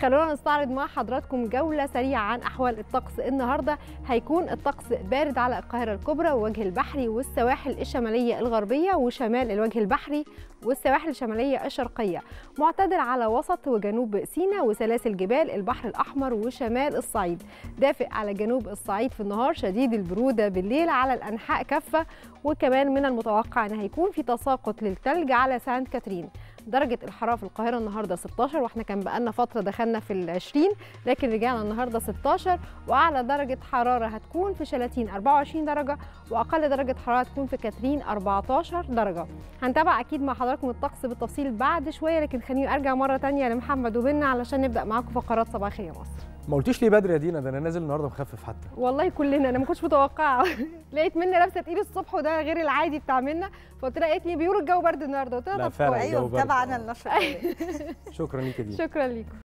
خلونا نستعرض مع حضراتكم جولة سريعة عن أحوال الطقس النهاردة هيكون الطقس بارد على القاهرة الكبرى والوجه البحري والسواحل الشمالية الغربية وشمال الوجه البحري والسواحل الشمالية الشرقية معتدل على وسط وجنوب سيناء وسلاسل جبال البحر الأحمر وشمال الصعيد دافئ على جنوب الصعيد في النهار شديد البرودة بالليل على الأنحاء كافة وكمان من المتوقع أن هيكون في تساقط للثلج على سانت كاترين درجة الحرارة في القاهرة النهاردة 16 واحنا كان بقالنا فترة دخلنا في ال 20 لكن رجعنا النهاردة 16 وأعلى درجة حرارة هتكون في شلاتين 24 درجة وأقل درجة حرارة هتكون في كاترين 14 درجة هنتابع أكيد مع حضراتكم الطقس بالتفصيل بعد شوية لكن خليني أرجع مرة تانية لمحمد وبنا علشان نبدأ معاكم فقرات صباحية مصر ما قلتيش ليه بدري يا دينا ده انا نازل النهارده مخفف حتى والله كلنا انا ما كنتش متوقعه لقيت منى لابسه تقيل الصبح وده غير العادي بتاع منى فقلت لها قالت لي بيقولوا الجو برد النهارده قلت لا لها طب فعلا كويس الجو ايوه برد. متابعه انا النشره الجوية. شكرا ليك يا دينا شكرا ليكم